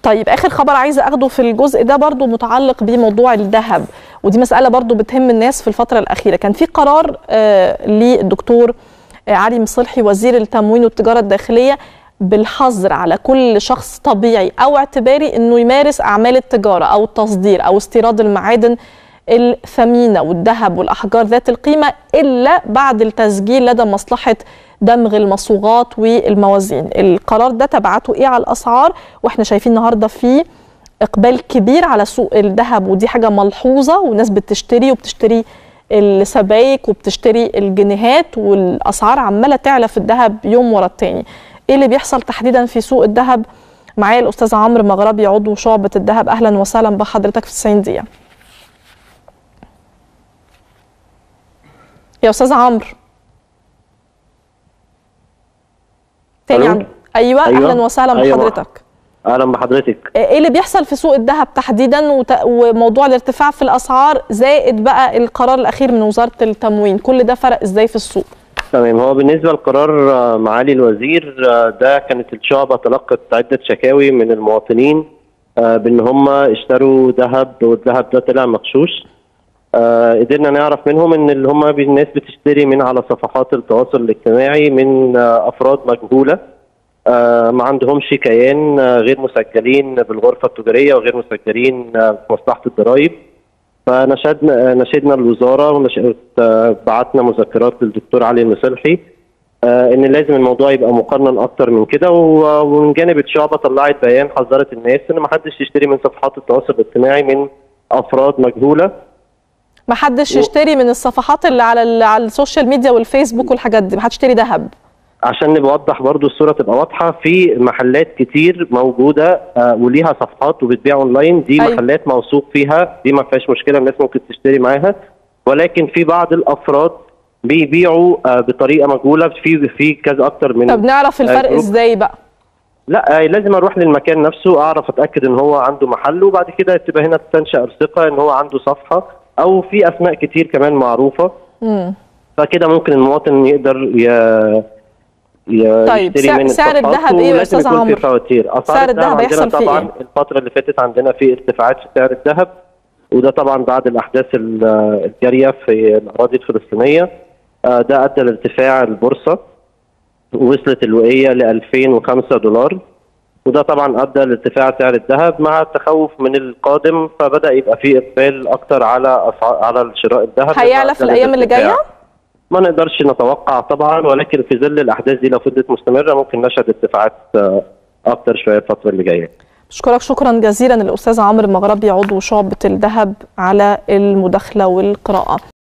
طيب اخر خبر عايزه اخده في الجزء ده برضو متعلق بموضوع الذهب ودي مساله برضو بتهم الناس في الفتره الاخيره كان في قرار آه للدكتور آه علي مصلحي وزير التموين والتجاره الداخليه بالحظر على كل شخص طبيعي او اعتباري انه يمارس اعمال التجاره او التصدير او استيراد المعادن الثمينه والذهب والاحجار ذات القيمه الا بعد التسجيل لدى مصلحه دمغ المصوغات والموازين القرار ده تبعته ايه على الاسعار واحنا شايفين النهارده في اقبال كبير على سوق الذهب ودي حاجه ملحوظه والناس بتشتري وبتشتري السبائك وبتشتري الجنيهات والاسعار عماله تعلى في الذهب يوم ورا التاني ايه اللي بيحصل تحديدا في سوق الذهب معايا الاستاذ عمرو مغربي عضو شعبه الذهب اهلا وسهلا بحضرتك في 90 دقيقه يا استاذ عمرو تاني عن... أيوة, ايوه اهلا وسهلا أيوة. بحضرتك اهلا بحضرتك ايه اللي بيحصل في سوق الذهب تحديدا وت... وموضوع الارتفاع في الاسعار زائد بقى القرار الاخير من وزاره التموين كل ده فرق ازاي في السوق تمام هو بالنسبه لقرار معالي الوزير ده كانت الشعبه تلقت عده شكاوي من المواطنين بان هم اشتروا ذهب والذهب ده طلع مغشوش قدرنا نعرف منهم ان اللي هم الناس بتشتري من على صفحات التواصل الاجتماعي من افراد مجهوله ما عندهمش كيان غير مسجلين بالغرفه التجاريه وغير مسجلين في مصلحه الضرائب فنشدنا نشدنا الوزاره وبعتنا مذكرات للدكتور علي المصلحي ان لازم الموضوع يبقى مقنن اكتر من كده ومن جانب الشعبه طلعت بيان حذرت الناس ان ما حدش يشتري من صفحات التواصل الاجتماعي من افراد مجهوله ما حدش يشتري من الصفحات اللي على على السوشيال ميديا والفيسبوك والحاجات دي ما حدش يشتري ذهب عشان نوضح برضو الصوره تبقى واضحه في محلات كتير موجوده آه وليها صفحات وبتبيع اونلاين دي أيوة. محلات موثوق فيها دي ما فيهاش مشكله الناس ممكن تشتري معاها ولكن في بعض الافراد بيبيعوا آه بطريقه مجهوله في في كذا اكتر من طب نعرف الفرق آه ازاي بقى لا لازم اروح للمكان نفسه اعرف اتاكد ان هو عنده محل وبعد كده تبقى هنا تنشا الثقه ان هو عنده صفحه او في اسماء كتير كمان معروفه امم فكده ممكن المواطن يقدر ي... ي... طيب يشتري من سعر الذهب ايه يا استاذ عمرو؟ في فواتير سعر الذهب هيحصل فيه طبعا ايه؟ الفتره اللي فاتت عندنا في ارتفاعات في سعر الذهب وده طبعا بعد الاحداث الجاريه في الاراضي الفلسطينيه ده ادى لارتفاع البورصه وصلت الوقيه ل 2005 دولار وده طبعا ادى لارتفاع سعر الذهب مع التخوف من القادم فبدا يبقى في اقبال اكتر على على شراء الذهب هيعلى في الايام اللي جايه؟ ما نقدرش نتوقع طبعا ولكن في ظل الاحداث دي لو فضلت مستمره ممكن نشهد ارتفاعات اكتر شويه الفتره اللي جايه. بشكرك شكرا جزيلا الاستاذ عمرو المغربي عضو شعبه الذهب على المداخله والقراءه.